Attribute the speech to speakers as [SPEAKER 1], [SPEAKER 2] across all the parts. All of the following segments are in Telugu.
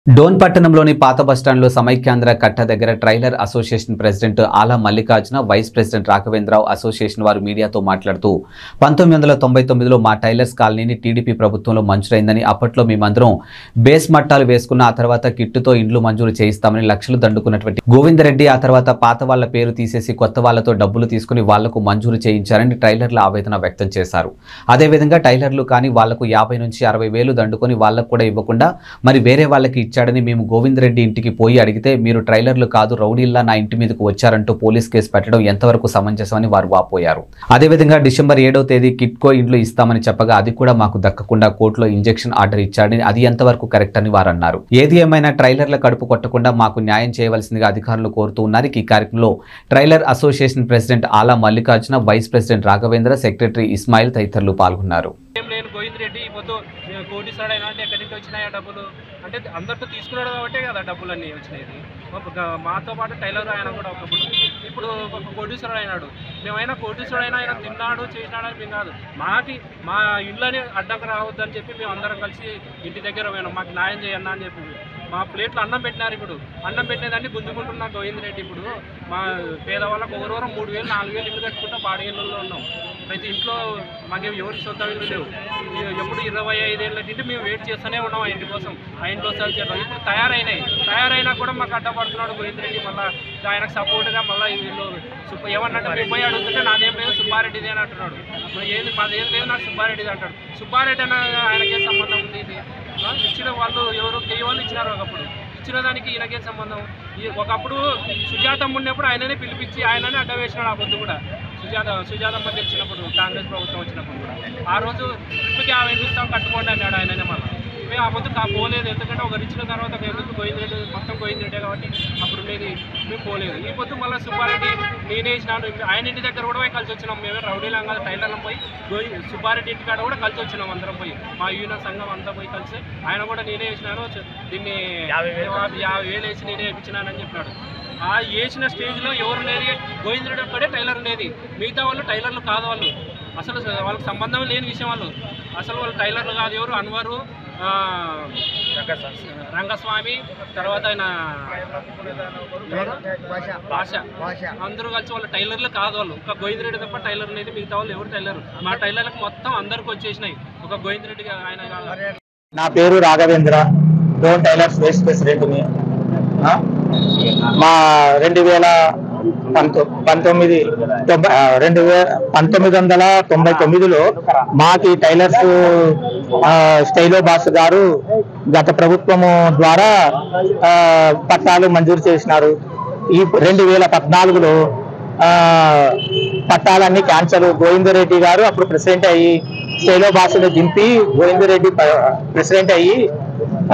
[SPEAKER 1] డోన్ పట్టణంలోని పాత బస్టాండ్లో సమైక్యాంధ్ర కట్ట దగ్గర trailer association president Ala Mallikarjuna vice president Raghavendra Rao association వారు మీడియాతో మాట్లాడుతూ పంతొమ్మిది వందల తొంభై తొమ్మిదిలో మా టైలర్స్ కాలనీని టీడీపీ ప్రభుత్వంలో మంజూరైందని అప్పట్లో మేమందరం బేస్ మట్టాలు వేసుకున్న ఆ తర్వాత కిట్టుతో ఇండ్లు మంజూరు చేయిస్తామని లక్షలు దండుకున్నటువంటి గోవిందరెడ్డి ఆ తర్వాత పాత వాళ్ళ పేరు తీసేసి కొత్త వాళ్ళతో డబ్బులు తీసుకుని వాళ్లకు మంజూరు చేయించారని ట్రైలర్ల ఆవేదన వ్యక్తం చేశారు అదేవిధంగా టైలర్లు కానీ వాళ్లకు యాభై నుంచి అరవై వేలు దండుకొని వాళ్లకు కూడా ఇవ్వకుండా మరి వేరే వాళ్ళకి ఇచ్చాడని మేము గోవిందరెడ్డి ఇంటికి పోయి అడిగితే మీరు ట్రైలర్లు కాదు రౌడీల్లా నా ఇంటి మీదకు వచ్చారంటూ పోలీస్ కేసు పెట్టడం ఎంతవరకు సమంజసమని వారు వాపోయారు అదేవిధంగా డిసెంబర్ ఏడవ తేదీ కిట్కో ఇండ్లు ఇస్తామని చెప్పగా అది కూడా మాకు దక్కకుండా కోర్టులో ఇంజెక్షన్ ఆర్డర్ ఇచ్చాడని అది ఎంతవరకు కరెక్ట్ అని వారు అన్నారు ఏది ఏమైనా ట్రైలర్ల కడుపు కొట్టకుండా మాకు న్యాయం చేయవలసిందిగా అధికారులు కోరుతూ ఉన్నారు ఈ కార్యక్రమంలో trailer association president Ala Mallikarjuna vice president Raghavendra secretary Ismail తదితరులు పాల్గొన్నారు
[SPEAKER 2] ఏం లేని గోవింద్ రెడ్డి పొద్దు కోటీశ్వరుడు అయినా అంటే ఎక్కడి నుంచి వచ్చినాయి ఆ డబ్బులు అంటే అందరితో తీసుకున్నాడు కాబట్టే కదా డబ్బులు అన్నీ వచ్చినాయి ఒక మాతో పాటు టైలర్ ఆయన కూడా ఒకప్పుడు ఇప్పుడు ఒక కోటీశ్వరుడు అయినాడు మేమైనా కోటీశ్వరుడు అయినా ఆయన తిన్నాడు చేసినాడు అని మేము కాదు మాకి మా ఇళ్ళని అడ్డంకి రావద్దని చెప్పి మేము అందరం కలిసి ఇంటి దగ్గర పోయినాం మాకు న్యాయం చేయన్నా అని చెప్పి మా ప్లేట్లో అన్నం పెట్టినారు ఇప్పుడు అన్నం పెట్టేదాన్ని గుంజుకుంటున్నా గోవింద్ రెడ్డి ఇప్పుడు మా పేదవాళ్ళకు ఒకరోరం మూడు వేలు నాలుగు వేలు ఇల్లు కట్టుకుంటా బాడిగల్లో ఉన్నాం ప్రతి ఇంట్లో మాకేం ఎవరికి సొంత ఇల్లు లేవు ఈ- ఎప్పుడు ఇరవై ఐదేళ్ళ నుండి మేము వెయిట్ చేస్తూనే ఉన్నాం ఆ ఇంటి కోసం ఆ ఇంట్లో సరి చేయడం ఇప్పుడు తయారైనాయి తయారైనా కూడా మాకు అడ్డపడుతున్నాడు గోవింద్ రెడ్డి మళ్ళీ ఆయనకు సపోర్ట్గా మళ్ళీ వీళ్ళు సుబ్బ ఏమన్నట్టు మేము పోయి అడుగుతుంటే నాదేం లేదు సుబ్బారెడ్డిది అని అంటున్నాడు మరి ఏది మాది ఏం లేదు నాకు సుబ్బారెడ్డిది అంటాడు సుబ్బారెడ్డి అన్న ఆయనకేం సంబంధం ఉంది ఇది ఆ, ఇచ్చిన వాళ్ళు ఎవరు కేయ వాళ్ళు ఇచ్చినారు ఒకప్పుడు ఇచ్చిన దానికి ఈయనకేం సంబంధం ఈ ఒకప్పుడు సుజాతమ్మ ఉన్నప్పుడు ఆయననే పిలిపించి ఆయననే అడ్డ వేసినాడు ఆ పొద్దు కూడా సుజాత సుజాతమ్మ గెలిచినప్పుడు కాంగ్రెస్ ప్రభుత్వం వచ్చినప్పుడు కూడా ఆ రోజు ట్రిప్కి యాభై ఇస్తాం కట్టుకోండి అన్నాడు ఆయననే మళ్ళీ మేము ఆ పొద్దు కా పోలేదు ఎందుకంటే ఒకరు ఇచ్చిన తర్వాత ఎందుకు గోవిందరెడ్డి మొత్తం గోవిందరెడ్డి కాబట్టి అప్పుడు లేదు మేము పోలేదు ఈ పొద్దు మళ్ళీ సుబ్బారెడ్డి నేనే ఇచ్చినాడు ఆయన ఇంటి దగ్గర కూడా పోయి కలిసి వచ్చినాం మేమే రౌడీలం కాదు టైలర్లం పోయి గోయి సుబ్బారెడ్డి ఇంటి కాడ కూడా కలిసి వచ్చినాం అందరం పోయి మా యూనియన్ సంఘం అంతా పోయి కలిసి ఆయన కూడా నేనే వేసినాను చ- దీన్ని యాభై వేలు వేసి నేనే వేయించినానని చెప్పినాడు ఆ వేసిన స్టేజ్లో ఎవరు లేని గోవిందరెడ్డి ఒక్కడే టైలర్ ఉండేది మిగతా వాళ్ళు టైలర్లు కాదు వాళ్ళు అసలు వాళ్ళకి సంబంధం లేని విషయం వాళ్ళు అసలు వాళ్ళు టైలర్లు కాదు ఎవరు అన్వరు ఆ, రంగస్వామి తర్వాత ఆయన భాష అందరూ కలిసి వాళ్ళు టైలర్లు కాదు వాళ్ళు ఒక గోవిందరెడ్డి తప్ప టైలర్ అనేది మిగతా వాళ్ళు ఎవరు టైలర్ మా టైలర్లకు మొత్తం అందరికి వచ్చేసినాయి ఒక గోవిందరెడ్డి ఆయన కాదు
[SPEAKER 3] నా పేరు రాఘవేంద్ర డోన్ టైలర్స్ వైస్ ప్రెసిడెంట్ని ఆ? మా రెండు వేల పంతొ పంతొమ్మిది తొంభై ఆ, రెండు వే పంతొమ్మిది వందల తొంభై తొమ్మిదిలో మాకి టైలర్స్ ఆ, స్టైలో బాస్ గారు గత ప్రభుత్వము ద్వారా ఆ, పట్టాలు మంజూరు చేసినారు ఈ రెండు వేల పద్నాలుగులో ఆ, పట్టాలన్నీ క్యాన్సల్ గోవిందరెడ్డి గారు అప్పుడు ప్రెసిడెంట్ అయ్యి స్టైలో బాసుని దింపి గోవిందరెడ్డి ప- ప్రెసిడెంట్ అయ్యి ఆ,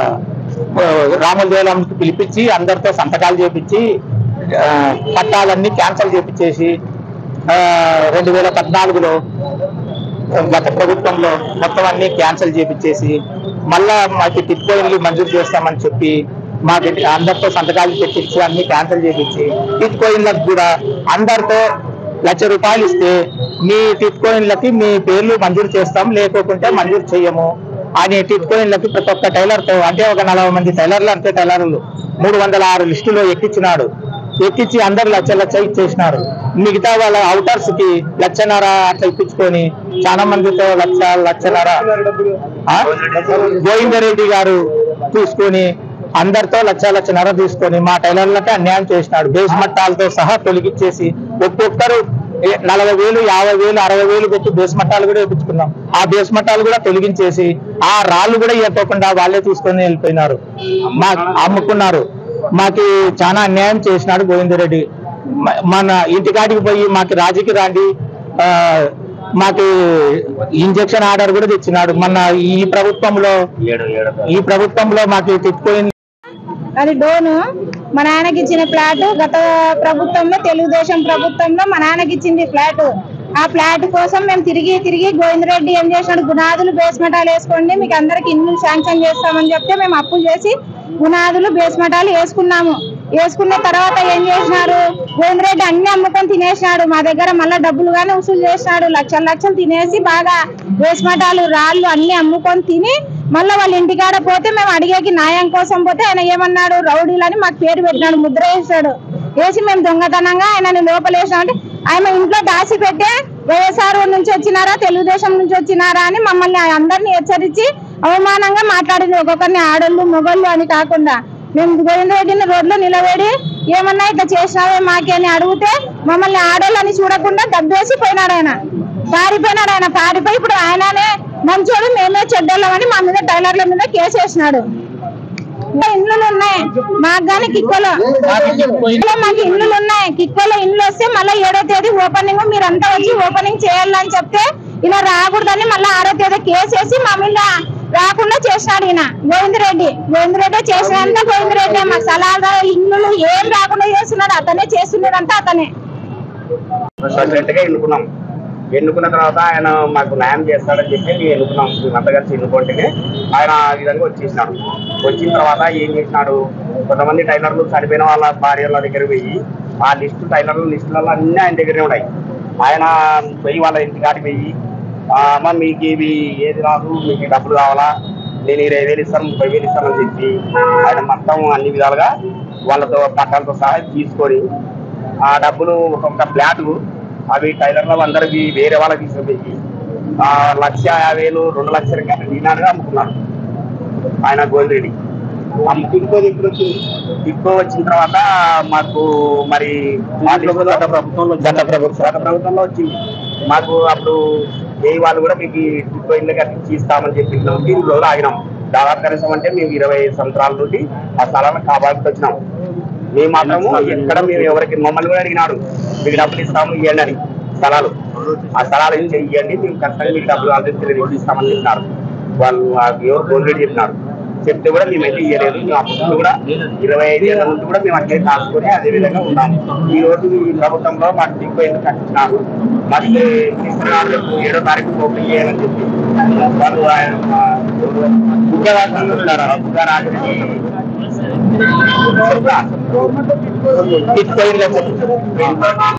[SPEAKER 3] రామోజీలంకి పిలిపించి అందరితో సంతకాలు చేపించి ఆ, పట్టాలన్నీ క్యాన్సల్ చేపించేసి ఆ, రెండు వేల పద్నాలుగులో గత ప్రభుత్వంలో మొత్తం అన్ని క్యాన్సిల్ చేపించేసి మళ్ళా మాకు టిట్కోయిన్లు మంజూరు చేస్తామని చెప్పి మాకు అందరితో సంతకాలు పెట్టించి అన్ని క్యాన్సిల్ చేపించి టిట్కోయిన్లకు కూడా అందరితో లక్ష రూపాయలు ఇస్తే మీ టిట్కోయిన్లకి మీ పేర్లు మంజూరు చేస్తాం లేకోకుంటే మంజూరు చేయము అని టిట్కోయిన్లకి ప్రతి ఒక్క టైలర్తో అంటే ఒక నలభై మంది టైలర్లు అంతే టైలర్లు మూడు వందల ఆరు లిస్టులో ఎక్కించినాడు ఎక్కించి అందరు లక్ష లక్ష ఇచ్చేసినారు మిగతా వాళ్ళ అవుటర్స్ కి లక్షన్నర అట్లా ఇప్పించుకొని చాలా మందితో లక్ష లక్షన్నర ఆ? గోవిందరెడ్డి గారు తీసుకొని అందరితో లక్ష లక్షన్నర తీసుకొని మా టైలర్లకి అన్యాయం చేసినాడు బేస్ మట్టాలతో సహా తొలగించేసి ఒక్కొక్కరు ఏ- నలభై వేలు యాభై వేలు అరవై వేలు పెట్టి బేస్ మట్టాలు కూడా వేయించుకున్నాం ఆ బేస్ మట్టాలు కూడా తొలగించేసి ఆ రాళ్ళు కూడా ఇవ్వకుండా వాళ్ళే తీసుకొని వెళ్ళిపోయినారు మా అమ్ముకున్నారు మాకి చాలా అన్యాయం చేసినాడు గోవిందరెడ్డి మ- మన ఇంటికాడికి పోయి మాకు రాజీకి రాండి ఆ, మాకు ఇంజక్షన్ ఆర్డర్ కూడా తెచ్చినాడు మన ఈ ప్రభుత్వంలో ఈ ప్రభుత్వంలో మాకు తిట్టుకోయింది
[SPEAKER 4] అది డోను మా నాన్నకి ఇచ్చిన ఫ్లాట్ గత ప్రభుత్వంలో తెలుగుదేశం ప్రభుత్వంలో మా నాన్నకి ఇచ్చింది ఫ్లాట్ ఆ ఫ్లాట్ కోసం మేము తిరిగి తిరిగి గోవిందరెడ్డి ఏం చేసినాడు గునాదులు బేస్మటాలు వేసుకోండి మీకు అందరికి ఇల్లు శాంక్షన్ చేస్తామని చెప్తే మేము అప్పులు చేసి గునాదులు బేస్మటాలు వేసుకున్నాము వేసుకున్న తర్వాత ఏం చేసినారు గోవిందరెడ్డి అన్ని అమ్ముకొని తినేసినాడు మా దగ్గర మళ్ళీ డబ్బులు గానీ వసూలు చేసినాడు లక్షలు లక్షలు తినేసి బాగా బేస్మటాలు రాళ్ళు అన్ని అమ్ముకొని తిని మళ్ళీ వాళ్ళ ఇంటికాడ పోతే మేము అడిగేకి న్యాయం కోసం పోతే ఆయన ఏమన్నాడు రౌడీలని మాకు పేరు పెట్టినాడు ముద్ర వేసాడు వేసి మేము దొంగతనంగా ఆయనని లోపలేసామంటే ఆయన ఇంట్లో దాచి పెట్టే వైఎస్ఆర్ నుంచి వచ్చినారా తెలుగుదేశం నుంచి వచ్చినారా అని మమ్మల్ని అందరినీ హెచ్చరించి అవమానంగా మాట్లాడింది ఒక్కొక్కరిని ఆడోళ్ళు మొగోళ్ళు అని కాకుండా మేము గోవింద రెడ్డిని రోడ్లో నిలబడి ఏమన్నా ఇట్లా చేసినావే మాకే అని అడిగితే మమ్మల్ని ఆడోళ్ళని చూడకుండా దబ్బేసి పోయినాడు ఆయన పారిపోయినాడు ఆయన పారిపోయి ఇప్పుడు ఆయననే మంచోడు మేమే చెడ్డోళ్ళమని మా మీద టైలర్ల మీద కేసు వేసినాడు ఇంకా ఇండ్లు ఉన్నాయి మాకు గాని కిక్కోలో కిక్కోలో మాకు ఇండ్లు ఉన్నాయి కిక్కోలో ఇండ్లు వస్తే మళ్ళీ ఏడో తేదీ ఓపెనింగ్ మీరంతా వచ్చి ఓపెనింగ్ చేయాలని చెప్తే ఇలా రాకూడదని మళ్ళీ ఆరో తేదీ కేసు వేసి మా మీద రాకుండా చేసినాడు ఈయన గోవిందరెడ్డి గోవిందరెడ్డి చేసినంత గోవిందరెడ్డి మా స్థలాలు ఇల్లు ఏం రాకుండా చేస్తున్నాడు అతనే చేస్తున్నాడంతా అతనే
[SPEAKER 5] ప్రెసిడెంట్ గా ఎన్నుకున్నాం ఎన్నుకున్న తర్వాత ఆయన మాకు న్యాయం చేస్తాడని చెప్పి మేము ఎన్నుకున్నాం మేమంతా కలిసి ఎన్నుకుంటేనే ఆయన ఆ విధంగా వచ్చేసినాడు వచ్చిన తర్వాత ఏం చేసినాడు కొంతమంది టైలర్లు చనిపోయిన వాళ్ళ భార్యల దగ్గర పోయి ఆ లిస్టు టైలర్ల లిస్టులలో అన్నీ ఆయన దగ్గరే ఉన్నాయి ఆయన పోయి వాళ్ళ ఇంటికాడికి పోయి "ఆ, అమ్మ మీకు ఇవి ఏది రాదు మీకు ఈ డబ్బులు కావాలా నేను ఇరవై వేలు ఇస్తాను ముప్పై వేలు ఇస్తానని చెప్పి ఆయన మొత్తం అన్ని విధాలుగా వాళ్ళతో పట్టాలతో సహా తీసుకొని ఆ డబ్బులు ఒక్కొక్క ఫ్లాట్ అవి టైలర్ల అందరికి వేరే వాళ్ళకి తీసుకుపోయి ఆ లక్ష యాభై వేలు రెండు లక్షల కంటే డినార్గా అమ్ముకున్నారు ఆయన గోవిందరెడ్డి టిక్కో ఇప్పుడు వచ్చింది టిక్కో వచ్చిన తర్వాత మాకు మరి గత ప్రభుత్వంలో గత ప్రభుత్వం గత ప్రభుత్వంలో వచ్చింది మాకు అప్పుడు ఏ వాళ్ళు కూడా మీకు ఈ టిక్కో ఇల్లు కట్టించి ఇస్తామని చెప్పి ఇన్ని రోజులు ఆగినాం దాదాపు కనీసం అంటే మేము ఇరవై సంవత్సరాల నుండి ఆ స్థలాలను కాపాడుతూ వచ్చినాం మేము మాత్రము ఎక్కడ మేము ఎవరికి మమ్మల్ని కూడా అడిగినాడు మీకు డబ్బులు ఇస్తాము ఇవ్వండి అని స్థలాలు ఆ స్థలాలు ఇచ్చి ఇవ్వండి మేము ఖచ్చితంగా మీకు డబ్బులు ఆల్రెడీ ఇస్తామని చెప్పినారు వాళ్ళు ఆ ఎవరు గవర్నమెంట్ చెప్పినారు చెప్తే కూడా మేము అయితే ఇవ్వలేదు మేము అప్పుడు కూడా ఇరవై ఐదు ఏళ్ళ నుండి కూడా మేము అట్లే కాసుకొని అదే విధంగా ఉన్నాము ఈ రోజు ఈ ప్రభుత్వంలో మాకు దిక్కు ఎందుకు కట్టించినారు మాకు తీసుకున్నారు రేపు ఏడో తారీఖు ఓపెన్ చేయాలని చెప్పి వాళ్ళు ఆయన ఉగ్రరాజు ఉగ్రరాజు టిక్కో ఇల్లు